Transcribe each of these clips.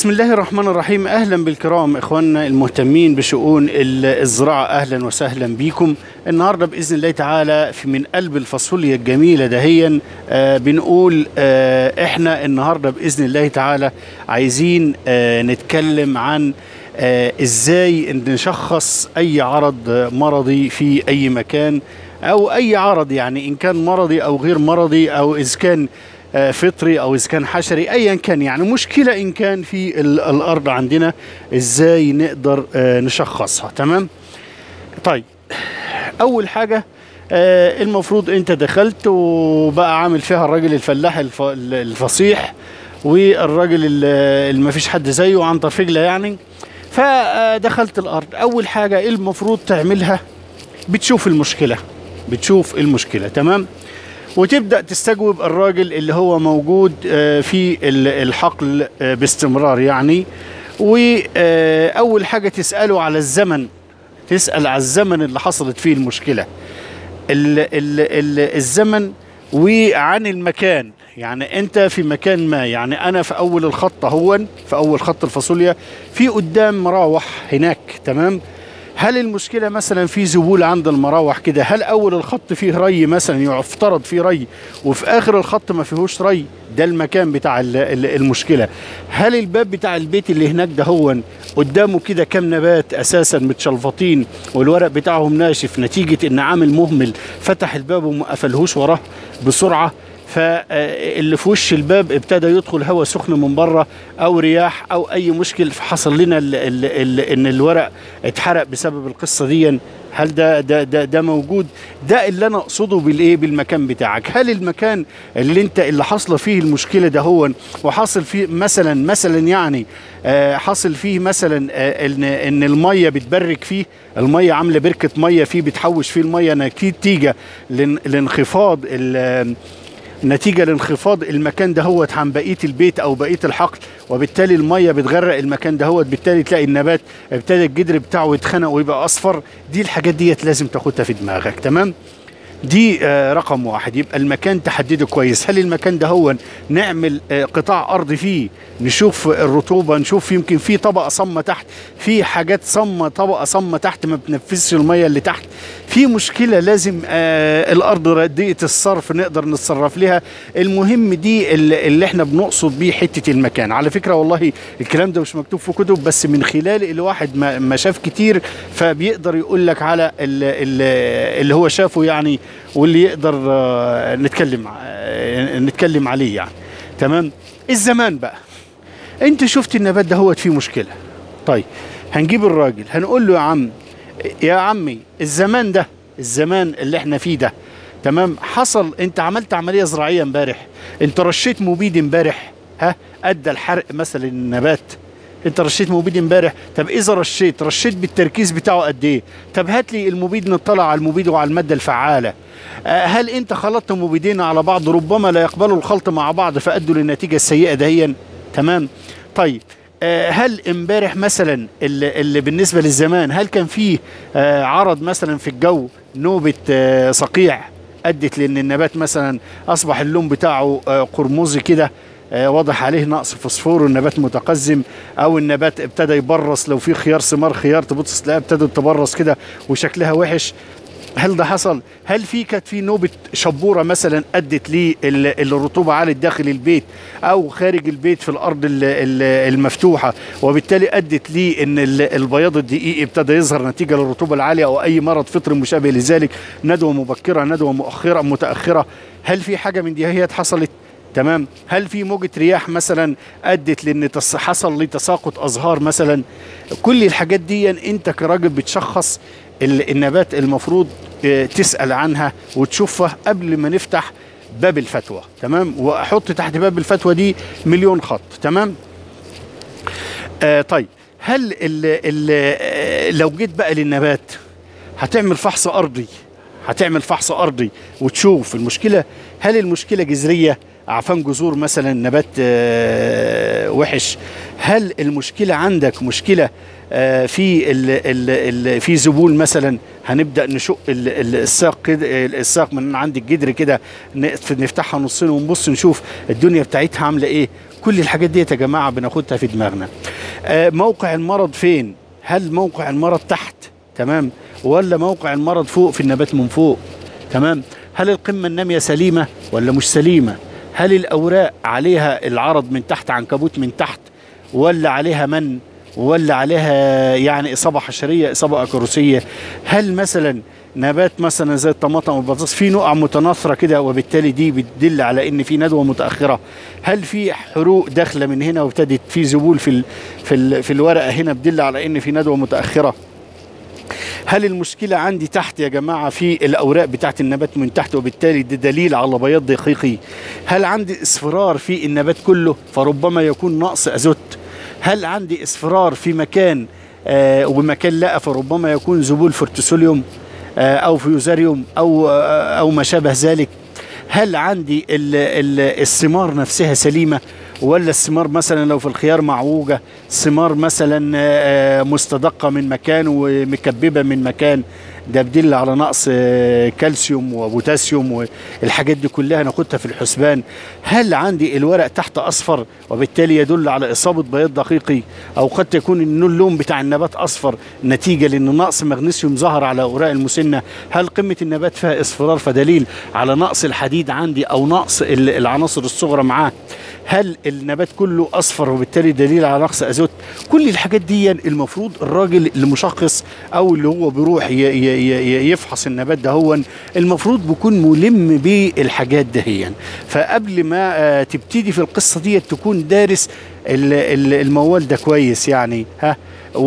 بسم الله الرحمن الرحيم اهلا بالكرام اخواننا المهتمين بشؤون ال- الزراعه اهلا وسهلا بكم النهارده باذن الله تعالى في من قلب الفاصوليا الجميله دهيا آه بنقول آه احنا النهارده باذن الله تعالى عايزين آه نتكلم عن آه ازاي نشخص اي عرض مرضي في اي مكان او اي عرض يعني ان كان مرضي او غير مرضي او اذا كان آه، فطري او اذا كان حشري ايا كان يعني مشكله ان كان في ال- الارض عندنا ازاي نقدر آه، نشخصها تمام طيب اول حاجه آه، المفروض انت دخلت وبقى عامل فيها الراجل الفلاح الف- الفصيح والراجل ال- اللي ما فيش حد زيه عن طرفجله يعني فدخلت الارض اول حاجه ايه المفروض تعملها بتشوف المشكله بتشوف المشكله تمام وتبدا تستجوب الراجل اللي هو موجود آه، في ال- الحقل آه، باستمرار يعني واول حاجه تساله على الزمن تسال على الزمن اللي حصلت فيه المشكله ال ال ال الزمن وعن المكان يعني انت في مكان ما يعني انا في اول الخط اهو في اول خط الفاصوليا في قدام مراوح هناك تمام هل المشكلة مثلا في زبول عند المراوح كده هل أول الخط فيه ري مثلا يفترض فيه ري وفي آخر الخط ما فيهوش ري ده المكان بتاع ال- ال- المشكلة هل الباب بتاع البيت اللي هناك ده هو قدامه كده كام نبات أساسا متشلفطين والورق بتاعهم ناشف نتيجة إن عامل مهمل فتح الباب وما قفلهوش وراه بسرعة فاللي في وش الباب ابتدى يدخل هواء سخن من بره او رياح او اي مشكل فحصل لنا ال ال ال ان الورق اتحرق بسبب القصه دي هل ده ده ده, ده موجود ده اللي انا اقصده بالايه بالمكان بتاعك هل المكان اللي انت اللي حاصله فيه المشكله ده هو وحاصل فيه مثلا مثلا يعني آه حاصل فيه مثلا آه ان ان الميه بتبرك فيه الميه عامله بركه ميه فيه بتحوش فيه الميه نتيجه لان- لانخفاض ال- نتيجه لانخفاض المكان دهوت عن بقيه البيت او بقيه الحقل وبالتالي الميه بتغرق المكان دهوت بالتالي تلاقي النبات ابتدى الجدر بتاعه يتخنق ويبقى اصفر دي الحاجات ديت لازم تاخدها في دماغك تمام دي آه، رقم واحد يبقى المكان تحدده كويس هل المكان ده هو نعمل آه، قطاع ارض فيه نشوف الرطوبه نشوف يمكن في طبقه صمه تحت في حاجات صمه طبقه صمه تحت ما بتنفذش الميه اللي تحت في مشكله لازم آه الارض رديئه الصرف نقدر نتصرف لها المهم دي اللي اللي احنا بنقصد بيه حته المكان على فكره والله الكلام ده مش مكتوب في كتب بس من خلال الواحد ما, ما شاف كتير فبيقدر يقول لك على ال- ال- اللي هو شافه يعني واللي يقدر آه، نتكلم آه، نتكلم عليه يعني تمام الزمان بقى انت شفت النبات ده هو فيه مشكله طيب هنجيب الراجل هنقول له يا عم يا عمي الزمان ده الزمان اللي احنا فيه ده تمام حصل انت عملت عمليه زراعيه امبارح انت رشيت مبيد امبارح ها ادى الحرق مثلا النبات انت رشيت مبيد امبارح طب اذا رشيت رشيت بالتركيز بتاعه قد ايه طب هات لي المبيد نطلع على المبيد وعلى الماده الفعاله آه، هل انت خلطت مبيدين على بعض ربما لا يقبلوا الخلط مع بعض فادوا للنتيجه السيئه دهيا تمام طيب آه، هل امبارح مثلا اللي, اللي بالنسبه للزمان هل كان فيه آه، عرض مثلا في الجو نوبه آه، صقيع ادت لان النبات مثلا اصبح اللون بتاعه آه، قرمزي كده آه، واضح عليه نقص فوسفور والنبات متقزم او النبات ابتدى يبرص لو في خيار ثمار خيار تبص تلاقيها ابتدت تبرص كده وشكلها وحش هل ده حصل؟ هل في كانت في نوبة شبورة مثلا أدت للرطوبة على داخل البيت أو خارج البيت في الأرض ال- ال- المفتوحة وبالتالي أدت لي إن ال- البياض الدقيق ابتدى يظهر نتيجة للرطوبة العالية أو أي مرض فطري مشابه لذلك ندوة مبكرة ندوة مؤخرة متأخرة هل في حاجة من دي هي حصلت؟ تمام هل في موجة رياح مثلا أدت لأن تص- حصل لتساقط أزهار مثلا كل الحاجات دي أنت كراجل بتشخص ال- النبات المفروض آه، تسأل عنها وتشوفها قبل ما نفتح باب الفتوى تمام واحط تحت باب الفتوى دي مليون خط تمام آه طيب هل ال ال آه، لو جيت بقى للنبات هتعمل فحص ارضي هتعمل فحص ارضي وتشوف المشكله هل المشكله جذريه اعفان جذور مثلا نبات آه، وحش هل المشكله عندك مشكله آه، في ال ال ال في زبول مثلا هنبدا نشق ال- ال- الساق كده الساق من عند الجدر كده نقف- نفتحها نصين ونبص نشوف الدنيا بتاعتها عامله ايه كل الحاجات دي يا جماعه بناخدها في دماغنا آه، موقع المرض فين هل موقع المرض تحت تمام ولا موقع المرض فوق في النبات من فوق تمام هل القمه الناميه سليمه ولا مش سليمه هل الاوراق عليها العرض من تحت عنكبوت من تحت ولا عليها من ولا عليها يعني اصابه حشريه اصابه اكروسيه هل مثلا نبات مثلا زي الطماطم والبطاطس في نقع متناثره كده وبالتالي دي بتدل على ان في ندوه متاخره هل في حروق داخله من هنا وابتدت في ذبول في ال في ال في الورقه هنا بتدل على ان في ندوه متاخره هل المشكلة عندي تحت يا جماعة في الأوراق بتاعت النبات من تحت وبالتالي ده دليل على بياض دقيقي هل عندي اصفرار في النبات كله فربما يكون نقص أزوت هل عندي اصفرار في مكان آه ومكان لا فربما يكون ذبول فرتسوليوم آه او فيوزاريوم او آه او ما شابه ذلك هل عندي ال ال الثمار نفسها سليمه ولا الثمار مثلا لو في الخيار معوجه ثمار مثلا آه، مستدقه من مكان ومكببه من مكان ده بدل على نقص آه، كالسيوم وبوتاسيوم والحاجات دي كلها ناخدها في الحسبان هل عندي الورق تحت اصفر وبالتالي يدل على اصابه بياض دقيقي او قد يكون ان اللون بتاع النبات اصفر نتيجه لان نقص مغنيسيوم ظهر على اوراق المسنه هل قمه النبات فيها اصفرار فدليل على نقص الحديد عندي او نقص ال- العناصر الصغرى معاه هل النبات كله اصفر وبالتالي دليل على نقص ازوت كل الحاجات دي المفروض الراجل المشخص او اللي هو بيروح ي- ي- ي- يفحص النبات ده هو المفروض بيكون ملم بالحاجات دهيا فقبل ما آه، تبتدي في القصه دي تكون دارس ال- ال- الموال ده كويس يعني ها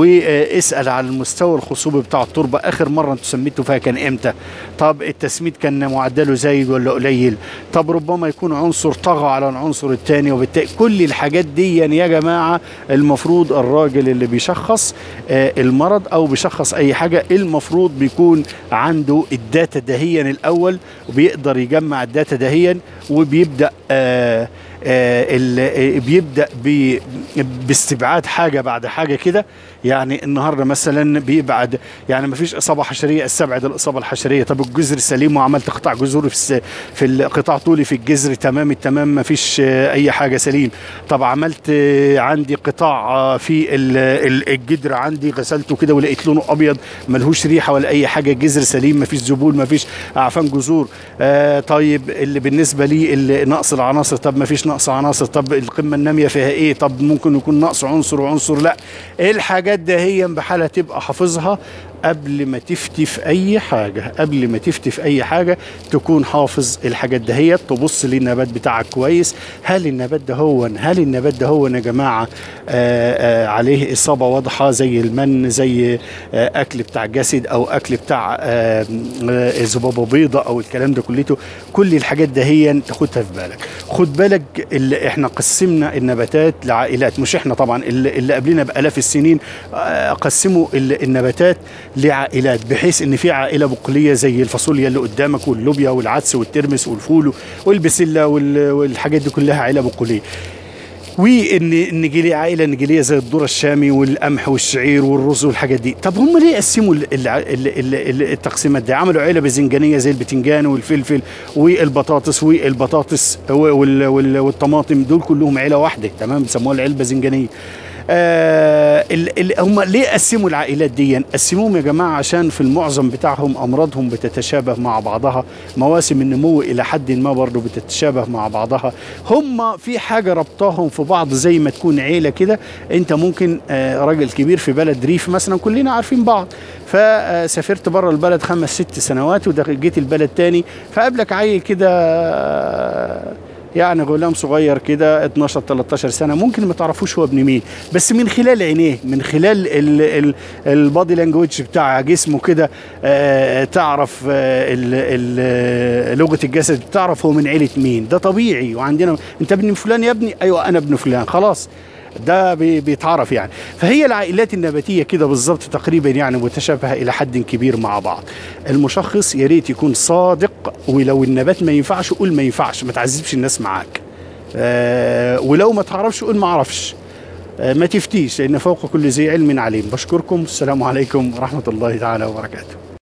واسال على المستوى الخصوبي بتاع التربه اخر مره انتوا سميتوا فيها كان امتى طب التسميد كان معدله زايد ولا قليل طب ربما يكون عنصر طغى على العنصر الثاني وبالتالي كل الحاجات دي يا جماعه المفروض الراجل اللي بيشخص آه، المرض او بيشخص اي حاجه المفروض بيكون عنده الداتا دهيا الاول وبيقدر يجمع الداتا دهيا وبيبدا آه آه ال- آه، بيبدا ب- باستبعاد حاجه بعد حاجه كده يعني النهارده مثلا بيبعد يعني ما فيش اصابه حشريه استبعد الاصابه الحشريه طب الجذر سليم وعملت قطاع جذوري في الس- في القطاع طولي في الجذر تمام التمام ما فيش آه، اي حاجه سليم طب عملت آه، عندي قطاع آه، في ال- ال- الجدر عندي غسلته كده ولقيت لونه ابيض ملهوش ريحه ولا اي حاجه الجذر سليم ما فيش ذبول ما فيش اعفان جذور آه طيب اللي بالنسبه لي اللي نقص العناصر طب ما فيش نقص عناصر طب القمه الناميه فيها ايه طب ممكن يكون نقص عنصر وعنصر لا ايه الحاجات ده هي بحالها تبقى حافظها قبل ما تفتي في اي حاجه قبل ما تفتي في اي حاجه تكون حافظ الحاجات ده هي تبص للنبات بتاعك كويس هل النبات ده هو هل النبات ده هو يا جماعه آه آه عليه اصابه واضحه زي المن زي آه اكل بتاع جسد او اكل بتاع آه آه ذبابه بيضه او الكلام ده كلته كل الحاجات ده هي تاخدها في بالك خد بالك اللي احنا قسمنا النباتات لعائلات مش احنا طبعا اللي, اللي قبلنا بالاف السنين آه، قسموا ال- النباتات لعائلات بحيث ان في عائله بقوليه زي الفاصوليا اللي قدامك واللوبيا والعدس والترمس والفول والبسله وال- والحاجات دي كلها عائله بقوليه وان النجيليه عائله نجيليه زي الذره الشامي والقمح والشعير والرز والحاجات دي طب هم ليه قسموا ال- ال- ال- ال- التقسيمات دي عملوا عيله باذنجانيه زي البتنجان والفلفل والبطاطس والبطاطس وال- وال- والطماطم دول كلهم عيله واحده تمام بيسموها العيله الباذنجانيه آه ال ال هم ليه قسموا العائلات دي قسموهم يا جماعه عشان في المعظم بتاعهم امراضهم بتتشابه مع بعضها مواسم النمو الى حد ما برضه بتتشابه مع بعضها هم في حاجه ربطاهم في بعض زي ما تكون عيله كده انت ممكن آه راجل كبير في بلد ريف مثلا كلنا عارفين بعض فسافرت بره البلد خمس ست سنوات وجيت البلد تاني فقابلك عيل كده آه، يعني غلام صغير كده 12 13 سنه ممكن ما تعرفوش هو ابن مين بس من خلال عينيه من خلال ال- ال- البادي لانجوج بتاع جسمه كده آه، تعرف آه، ال- ال- لغه الجسد تعرف هو من عيله مين ده طبيعي وعندنا انت ابن فلان يا ابني ايوه انا ابن فلان خلاص ده بي- بيتعرف يعني فهي العائلات النباتيه كده بالظبط تقريبا يعني متشابهه الى حد كبير مع بعض المشخص يا ريت يكون صادق ولو النبات ما ينفعش قول ما ينفعش ما تعذبش الناس معاك آه ولو ما تعرفش قول ما اعرفش آه ما تفتيش لان فوق كل ذي علم عليم بشكركم السلام عليكم ورحمه الله تعالى وبركاته